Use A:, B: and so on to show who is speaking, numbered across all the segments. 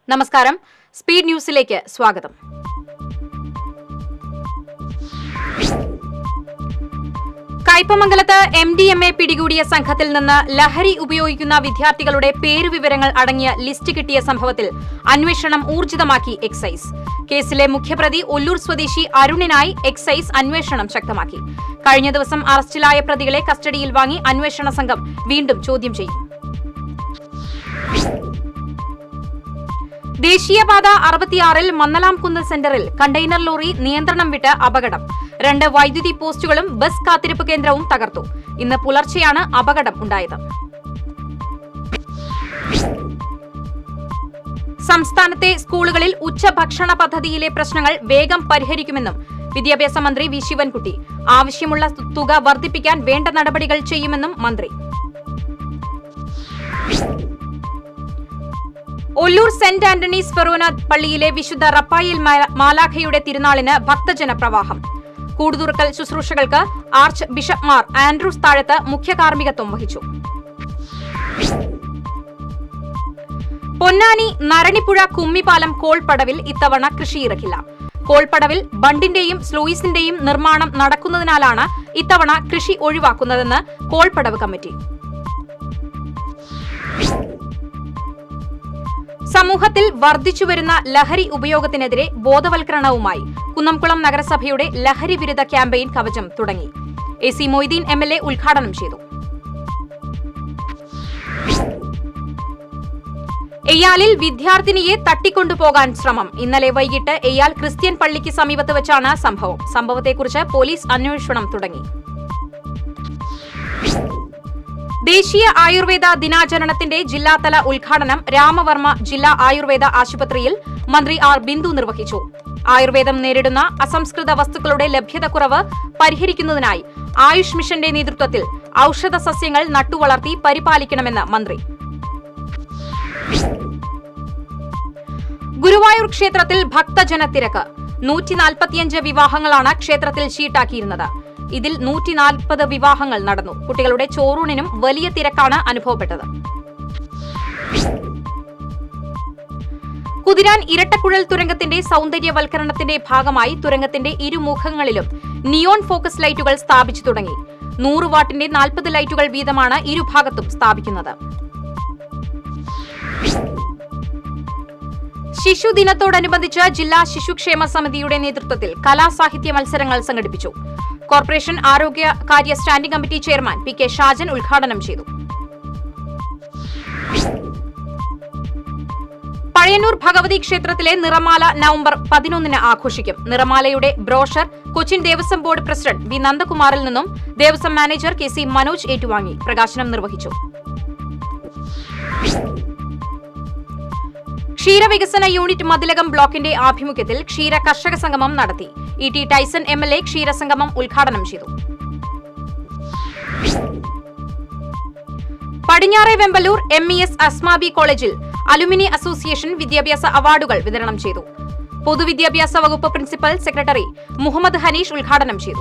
A: നമസ്കാരം സ്പീഡ് ന്യൂസിലേക്ക് സ്വാഗതം കയ്പമംഗലത്ത് എം ഡി എം എ പിടികൂടിയ സംഘത്തിൽ നിന്ന് ലഹരി ഉപയോഗിക്കുന്ന വിദ്യാർത്ഥികളുടെ പേരുവിവരങ്ങൾ അടങ്ങിയ ലിസ്റ്റ് കിട്ടിയ സംഭവത്തിൽ അന്വേഷണം ഊർജിതമാക്കി എക്സൈസ് കേസിലെ മുഖ്യപ്രതി ഒല്ലൂർ സ്വദേശി അരുണിനായി എക്സൈസ് അന്വേഷണം ശക്തമാക്കി കഴിഞ്ഞ ദിവസം അറസ്റ്റിലായ പ്രതികളെ കസ്റ്റഡിയിൽ വാങ്ങി അന്വേഷണ സംഘം വീണ്ടും ചോദ്യം ചെയ്യും ദേശീയപാത അറുപത്തിയാറിൽ മന്നലാംകുന്ന് സെന്ററിൽ കണ്ടെയ്നർ ലോറി നിയന്ത്രണം വിട്ട് അപകടം രണ്ട് വൈദ്യുതി പോസ്റ്റുകളും ബസ് കാത്തിരിപ്പ് കേന്ദ്രവും തകർത്തു ഇന്ന് പുലർച്ചെയാണ് അപകടം ഉണ്ടായത് സംസ്ഥാനത്തെ സ്കൂളുകളിൽ ഉച്ചഭക്ഷണ പദ്ധതിയിലെ പ്രശ്നങ്ങൾ വേഗം പരിഹരിക്കുമെന്നും വിദ്യാഭ്യാസ മന്ത്രി വി ശിവൻകുട്ടി ആവശ്യമുള്ള തുക വർദ്ധിപ്പിക്കാൻ വേണ്ട നടപടികൾ ചെയ്യുമെന്നും മന്ത്രി ഒല്ലൂർ സെന്റ് ആന്റണീസ് ഫെറോന പള്ളിയിലെ വിശുദ്ധ റപ്പായിൽ മാ- മാലാഖയുടെ തിരുനാളിന് ഭക്തജന പ്രവാഹം കൂടുതുറക്കൽ ശുശ്രൂഷകൾക്ക് ആർച്ച് ബിഷപ്പ്മാർ ആൻഡ്രൂസ് താഴത്ത് മുഖ്യ കാർമ്മികത്വം വഹിച്ചു പൊന്നാനി നരണിപ്പുഴ കുമ്മിപ്പാലം കോൾപടവിൽ ഇത്തവണ കൃഷിയിറക്കില്ല കോൾപടവിൽ ബണ്ടിന്റെയും സ്ലൂയിസിന്റെയും നിർമ്മാണം നടക്കുന്നതിനാലാണ് ഇത്തവണ കൃഷി ഒഴിവാക്കുന്നതെന്ന് കോൾപടവ് കമ്മിറ്റി സമൂഹത്തിൽ വർദ്ധിച്ചുവരുന്ന ലഹരി ഉപയോഗത്തിനെതിരെ ബോധവൽക്കരണവുമായി കുന്നംകുളം നഗരസഭയുടെ ലഹരി വിരുദ്ധ ക്യാമ്പയിൻ കവചം തുടങ്ങി A C Moideen M L A ഉദ്ഘാടനം ചെയ്തു എയ്യാലിൽ വിദ്യാർത്ഥിനിയെ തട്ടിക്കൊണ്ടുപോകാൻ ശ്രമം ഇന്നലെ വൈകിട്ട് എയ്യാൽ ക്രിസ്ത്യൻ പള്ളിക്ക് സമീപത്ത് വെച്ചാണ് സംഭവം സംഭവത്തെക്കുറിച്ച് പോലീസ് അന്വേഷണം തുടങ്ങി ദേശീയ ആയുർവേദ ദിനാചരണത്തിന്റെ ജില്ലാതല ഉദ്ഘാടനം രാമവർമ്മ ജില്ലാ ആയുർവേദ ആശുപത്രിയിൽ മന്ത്രി ആർ ബിന്ദു നിർവഹിച്ചു ആയുർവേദം നേരിടുന്ന അസംസ്കൃത വസ്തുക്കളുടെ ലഭ്യതക്കുറവ് പരിഹരിക്കുന്നതിനായി ആയുഷ് മിഷന്റെ നേതൃത്വത്തിൽ ഔഷധ സസ്യങ്ങൾ നട്ടുവളർത്തി പരിപാലിക്കണമെന്ന് മന്ത്രി ഗുരുവായൂർ ക്ഷേത്രത്തിൽ ഭക്തജന തിരക്ക് നൂറ്റി നാൽപ്പത്തിയഞ്ച് വിവാഹങ്ങളാണ് ക്ഷേത്രത്തിൽ ഷീട്ടാക്കിയിരുന്നത് ഇതിൽ നൂറ്റി നാൽപ്പത് വിവാഹങ്ങൾ നടന്നു കുട്ടികളുടെ ചോറൂണിനും വലിയ തിരക്കാണ് അനുഭവപ്പെട്ടത് കുതിരാൻ ഇരട്ടക്കുഴൽ തുരങ്കത്തിന്റെ സൗന്ദര്യവൽക്കരണത്തിന്റെ ഭാഗമായി തുരങ്കത്തിന്റെ ഇരുമുഖങ്ങളിലും നിയോൺ ഫോക്കസ് ലൈറ്റുകൾ സ്ഥാപിച്ചു തുടങ്ങി നൂറ് വാട്ടിന്റെ നാൽപ്പത് ലൈറ്റുകൾ വീതമാണ് ഇരുഭാഗത്തും സ്ഥാപിക്കുന്നത് ശിശുദിനത്തോടനുബന്ധിച്ച് ജില്ലാ ശിശുക്ഷേമ സമിതിയുടെ നേതൃത്വത്തിൽ കലാസാഹിത്യ മത്സരങ്ങൾ സംഘടിപ്പിച്ചു കോർപ്പറേഷൻ ആരോഗ്യ കാര്യ standing committee chairman P K Shajan ഉദ്ഘാടനം ചെയ്തു പഴയന്നൂർ ഭഗവതി ക്ഷേത്രത്തിലെ നിറമാല നവംബർ പതിനൊന്നിന് ആഘോഷിക്കും നിറമാലയുടെ brochure Cochin Devaswom board president V നന്ദകുമാറിൽ നിന്നും Devaswom manager K C Manoj ഏറ്റുവാങ്ങി പ്രകാശനം നിർവഹിച്ചു ക്ഷീരവികസന യൂണിറ്റ് മതിലകം ബ്ലോക്കിന്റെ ആഭിമുഖ്യത്തിൽ ക്ഷീര കർഷക സംഗമം നടത്തി E T Tyson M L A ക്ഷീരസംഗമം ഉദ്ഘാടനം ചെയ്തു പടിഞ്ഞാറെ Vemballoor M E S Asmabi കോളേജിൽ അലുമിനി അസോസിയേഷൻ വിദ്യാഭ്യാസ അവാർഡുകൾ വിതരണം ചെയ്തു പൊതുവിദ്യാഭ്യാസ വകുപ്പ് പ്രിൻസിപ്പൽ സെക്രട്ടറി മുഹമ്മദ് ഹനീഷ് ഉദ്ഘാടനം ചെയ്തു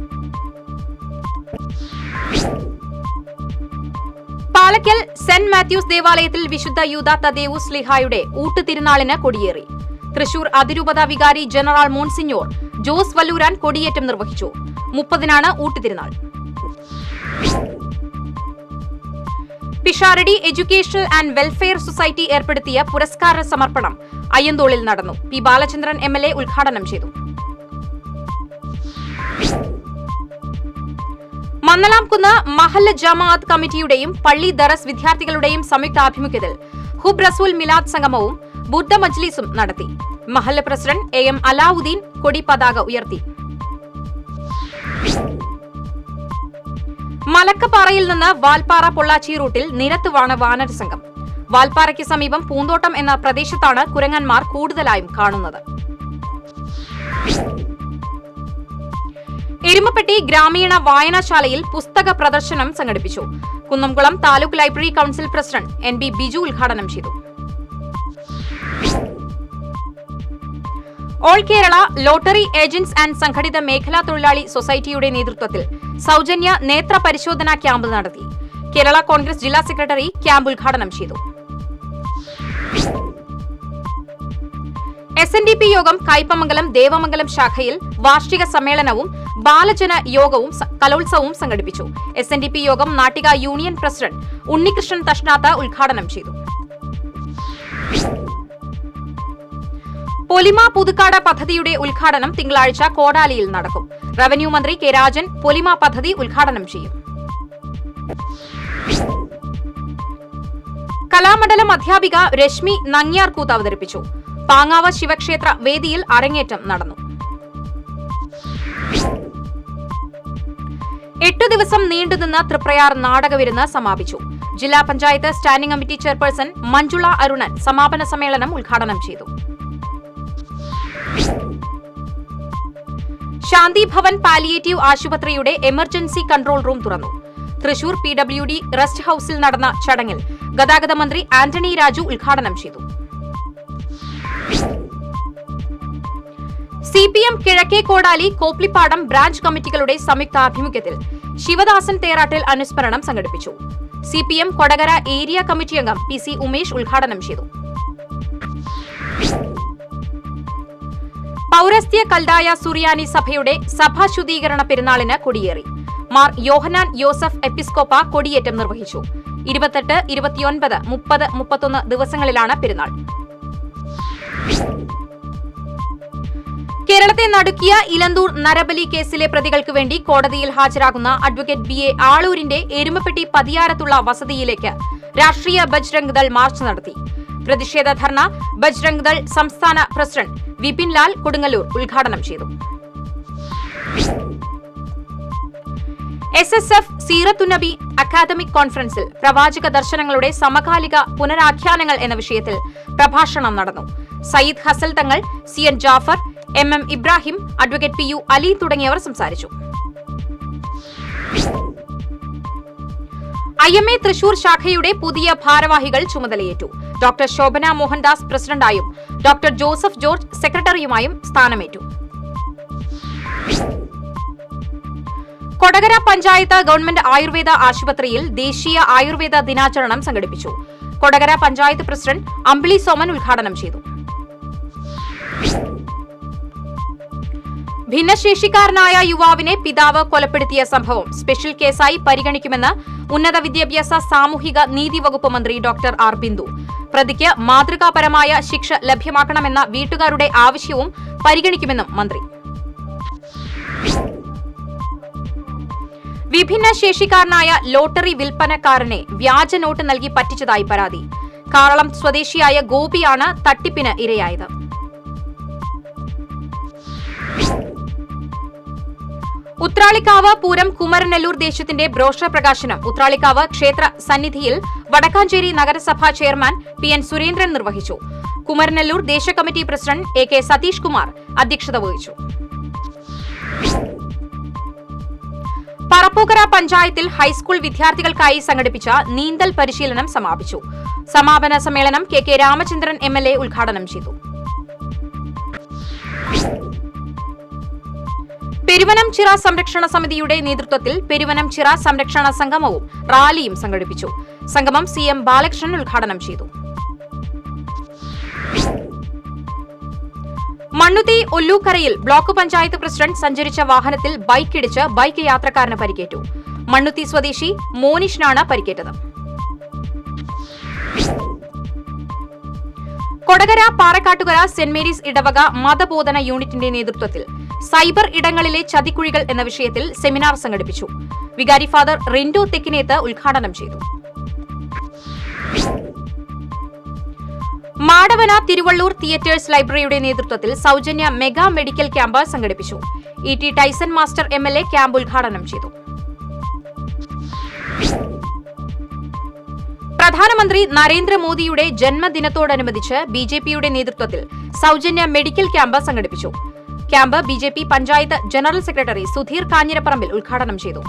A: പാലക്കൽ സെന്റ് മാത്യൂസ് ദേവാലയത്തിൽ വിശുദ്ധ യൂത തദേവൂസ് ലിഹായുടെ ഊട്ടുതിരുനാളിന് കൊടിയേറി തൃശൂർ അതിരൂപത വികാരി ജനറൽ മോൺസിഞ്ഞോർ ജോസ് വല്ലൂരാൻ കൊടിയേറ്റം നിർവഹിച്ചു മുപ്പതിനാണ് ഊട്ടുതിരുനാൾ Pisharody educational and welfare society ഏർപ്പെടുത്തിയ പുരസ്കാര സമർപ്പണം അയ്യന്തോളിൽ നടന്നു P Balachandran M L A ഉദ്ഘാടനം ചെയ്തു മന്നലാംകുന്ന് മഹല്ല് ജമാഅത്ത് കമ്മിറ്റിയുടെയും പള്ളി ദറസ് വിദ്യാർത്ഥികളുടെയും സംയുക്താഭിമുഖ്യത്തിൽ ഹുബ് റസൂൽ മിലാദ് സംഗമവും ബുദ്ധ മജ്ലിസും നടത്തി മഹല്ല് പ്രസിഡന്റ് എ എം അലാവുദ്ദീൻ കൊടി പതാക ഉയർത്തി മലക്കപ്പാറയിൽ നിന്ന് വാൽപ്പാറ പൊള്ളാച്ചി റൂട്ടിൽ നിരത്തുവാണ് വാനര സംഘം വാൽപ്പാറയ്ക്ക് സമീപം പൂന്തോട്ടം എന്ന പ്രദേശത്താണ് കുരങ്ങന്മാർ കൂടുതലായും കാണുന്നത് എരുമപ്പെട്ടി ഗ്രാമീണ വായനശാലയിൽ പുസ്തക പ്രദർശനം സംഘടിപ്പിച്ചു Kunnamkulam taluk library council president N B Biju ഉദ്ഘാടനം ചെയ്തു all Kerala lottery agents and സംഘടിത മേഖലാ തൊഴിലാളി സൊസൈറ്റിയുടെ നേതൃത്വത്തിൽ സൗജന്യ നേത്ര പരിശോധനാ ക്യാമ്പ് നടത്തി കേരള കോൺഗ്രസ് ജില്ലാ സെക്രട്ടറി ക്യാമ്പ് ഉദ്ഘാടനം ചെയ്തു എസ് എൻ ഡി പി യോഗം കയ്പമംഗലം ദേവമംഗലം ശാഖയിൽ വാർഷിക സമ്മേളനവും ബാലജന യോഗവും സ- കലോത്സവവും സംഘടിപ്പിച്ചു എസ് എൻ ഡി പി യോഗം നാട്ടിക യൂണിയൻ പ്രസിഡന്റ് ഉണ്ണികൃഷ്ണൻ തഷ്നാത്ത ഉദ്ഘാടനം ചെയ്തു പൊലിമ പുതുക്കാട് പദ്ധതിയുടെ ഉദ്ഘാടനം തിങ്കളാഴ്ച കോടാലിയിൽ നടക്കും റവന്യൂ മന്ത്രി കെ രാജൻ പൊലിമ പദ്ധതി ഉദ്ഘാടനം ചെയ്യും കലാമണ്ഡലം അധ്യാപിക രശ്മി നങ്ങ്യാർകൂത്ത് അവതരിപ്പിച്ചു പാങ്ങാവ് ശിവക്ഷേത്ര വേദിയിൽ അരങ്ങേറ്റം നടന്നു എട്ടു ദിവസം നീണ്ടുനിന്ന തൃപ്രയാർ നാടകവിരുന്ന് സമാപിച്ചു ജില്ലാ panchayat standing committee chairperson Manjula Arunan സമാപന സമ്മേളനം ഉദ്ഘാടനം ചെയ്തു ശാന്തി ഭവൻ പാലിയേറ്റീവ് ആശുപത്രിയുടെ എമർജൻസി കൺട്രോൾ റൂം തുറന്നു Thrissur P W D rest ഹൌസിൽ നടന്ന ചടങ്ങിൽ ഗതാഗത മന്ത്രി ആന്റണി രാജു ഉദ്ഘാടനം ചെയ്തു സി പി എം കിഴക്കേ കോടാലി കോപ്ലിപ്പാടം ബ്രാഞ്ച് കമ്മിറ്റികളുടെ സംയുക്താഭിമുഖ്യത്തിൽ ശിവദാസൻ തേറാട്ടിൽ അനുസ്മരണം സംഘടിപ്പിച്ചു C P M Kodakara area committee അംഗം പി സി ഉമേഷ് ഉദ്ഘാടനം ചെയ്തു പൌരസ്ത്യ കൽഡായ സുറിയാനി സഭയുടെ സഭാ ശുദ്ധീകരണ പെരുന്നാളിന് കൊടിയേറി മാർ യോഹനാൻ യോസഫ് എപ്പിസ്കോപ്പ കൊടിയേറ്റം നിർവഹിച്ചു ഇരുപത്തെട്ട് ഇരുപത്തിയൊൻപത് മുപ്പത് മുപ്പത്തൊന്ന് ദിവസങ്ങളിലാണ് പെരുന്നാൾ കേരളത്തെ നടുക്കിയ ഇലന്തൂർ നരബലി കേസിലെ പ്രതികൾക്ക് വേണ്ടി കോടതിയിൽ ഹാജരാകുന്ന അഡ്വക്കേറ്റ് ബി എ ആളൂരിന്റെ എരുമപ്പെട്ടി പതിയാരത്തുള്ള വസതിയിലേക്ക് രാഷ്ട്രീയ ബജ്രംഗ് ദൾ മാർച്ച് നടത്തി പ്രതിഷേധ ധർണ ബജ്രംഗ് ദൾ സംസ്ഥാന പ്രസിഡന്റ് വിപിൻ ലാൽ കൊടുങ്ങല്ലൂർ ഉദ്ഘാടനം ചെയ്തു S S F Seerathunnabi academic കോൺഫറൻസിൽ പ്രവാചക ദർശനങ്ങളുടെ സമകാലിക പുനരാഖ്യാനങ്ങൾ എന്ന വിഷയത്തിൽ പ്രഭാഷണം നടന്നു Sayyid Hasal Thangal C N Jafar M M Ibrahim advocate P U Ali തുടങ്ങിയവർ സംസാരിച്ചു ഐ എം എ തൃശൂർ ശാഖയുടെ പുതിയ ഭാരവാഹികൾ ചുമതലയേറ്റു ഡോക്ടർ ശോഭന മോഹൻദാസ് പ്രസിഡന്റായും ഡോക്ടർ ജോസഫ് ജോർജ് സെക്രട്ടറിയുമായും സ്ഥാനമേറ്റു കൊടകര പഞ്ചായത്ത് ഗവൺമെന്റ് ആയുർവേദ ആശുപത്രിയിൽ ദേശീയ ആയുർവേദ ദിനാചരണം സംഘടിപ്പിച്ചു കൊടകര പഞ്ചായത്ത് പ്രസിഡന്റ് അമ്പിളി സോമൻ ഉദ്ഘാടനം ചെയ്തു ഭിന്നശേഷിക്കാരനായ യുവാവിനെ പിതാവ് കൊലപ്പെടുത്തിയ സംഭവം സ്പെഷ്യൽ കേസായി പരിഗണിക്കുമെന്ന് ഉന്നത വിദ്യാഭ്യാസ സാമൂഹിക നീതി വകുപ്പ് മന്ത്രി ഡോക്ടർ ആർ ബിന്ദു പ്രതിക്ക് മാതൃകാപരമായ ശിക്ഷ ലഭ്യമാക്കണമെന്ന വീട്ടുകാരുടെ ആവശ്യവും പരിഗണിക്കുമെന്നും മന്ത്രി വിഭിന്ന ശേഷിക്കാരനായ ലോട്ടറി വിൽപ്പനക്കാരനെ വ്യാജ നോട്ട് നൽകി പറ്റിച്ചതായി പരാതി കാറളം സ്വദേശിയായ ഗോപിയാണ് തട്ടിപ്പിന് ഇരയായത് ഉത്രാളിക്കാവ് പൂരം കുമരനെല്ലൂർ ദേശത്തിന്റെ ബ്രോഷർ പ്രകാശനം ഉത്രാളിക്കാവ് ക്ഷേത്ര സന്നിധിയിൽ വടക്കാഞ്ചേരി നഗരസഭാ ചെയർമാൻ പി എൻ സുരേന്ദ്രൻ നിർവഹിച്ചു കുമരനെല്ലൂർ ദേശ committee president A K Satheesh Kumar അധ്യക്ഷത വഹിച്ചു പറപ്പൂക്കര പഞ്ചായത്തിൽ ഹൈസ്കൂൾ വിദ്യാർത്ഥികൾക്കായി സംഘടിപ്പിച്ച നീന്തൽ പരിശീലനം സമാപിച്ചു സമാപന സമ്മേളനം K K Ramachandran M L A ഉദ്ഘാടനം ചെയ്തു പെരുവനം ചിറ സംരക്ഷണ സമിതിയുടെ നേതൃത്വത്തിൽ പെരുവനം ചിറ സംരക്ഷണ സംഗമവും റാലിയും സംഘടിപ്പിച്ചു സംഗമം സി എം ബാലകൃഷ്ണൻ ഉദ്ഘാടനം ചെയ്തു മണ്ണുത്തി ഒല്ലൂക്കരയിൽ ബ്ലോക്ക് പഞ്ചായത്ത് പ്രസിഡന്റ് സഞ്ചരിച്ച വാഹനത്തിൽ ബൈക്കിടിച്ച് ബൈക്ക് യാത്രക്കാരന് പരിക്കേറ്റു മണ്ണുത്തി സ്വദേശി മോനിഷിനാണ് പരിക്കേറ്റത് കൊടകര പാറക്കാട്ടുകര സെന്റ് മേരീസ് ഇടവക മതബോധന യൂണിറ്റിന്റെ നേതൃത്വത്തിൽ സൈബർ ഇടങ്ങളിലെ ചതിക്കുഴികൾ എന്ന വിഷയത്തിൽ സെമിനാർ സംഘടിപ്പിച്ചു വികാരി ഫാദർ റിൻഡോ തെക്കിനേത്ത് ഉദ്ഘാടനം ചെയ്തു മാടവന തിരുവള്ളൂർ തിയേറ്റേഴ്സ് ലൈബ്രറിയുടെ നേതൃത്വത്തിൽ സൗജന്യ മെഗാ മെഡിക്കൽ ക്യാമ്പ് സംഘടിപ്പിച്ചു E T Tyson master M L A camp ഉദ്ഘാടനം ചെയ്തു പ്രധാനമന്ത്രി നരേന്ദ്രമോദിയുടെ ജന്മദിനത്തോടനുബന്ധിച്ച് ബി ജെ പിയുടെ നേതൃത്വത്തിൽ സൗജന്യ മെഡിക്കൽ ക്യാമ്പ് സംഘടിപ്പിച്ചു camp B J P panchayat general secretary Sudheer Kanjirapparambil ഉദ്ഘാടനം ചെയ്തു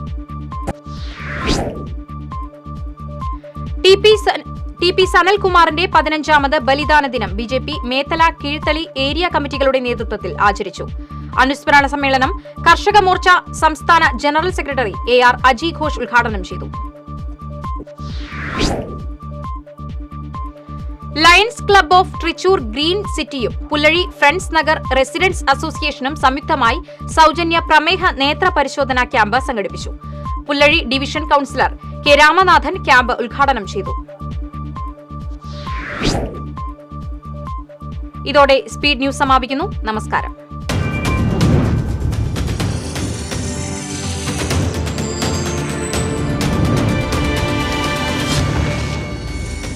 A: ടി പി സൻ- ടി പി സനൽകുമാറിന്റെ പതിനഞ്ചാമത് ബലിദാന ദിനം B J P Methala Keezhthali area കമ്മിറ്റികളുടെ നേതൃത്വത്തിൽ ആചരിച്ചു അനുസ്മരണ സമ്മേളനം കർഷക മോർച്ച സംസ്ഥാന general secretary A R Aji Ghosh ഉദ്ഘാടനം ചെയ്തു lions club of Trichur green സിറ്റിയും പുല്ലഴി ഫ്രണ്ട്സ് നഗർ റെസിഡൻസ് അസോസിയേഷനും സംയുക്തമായി സൗജന്യ പ്രമേഹ നേത്ര പരിശോധനാ ക്യാമ്പ് സംഘടിപ്പിച്ചു Pullazhi division councillor K Ramanathan camp ഉദ്ഘാടനം ചെയ്തു ഇതോടെ സ്പീഡ് ന്യൂസ് സമാപിക്കുന്നു നമസ്കാരം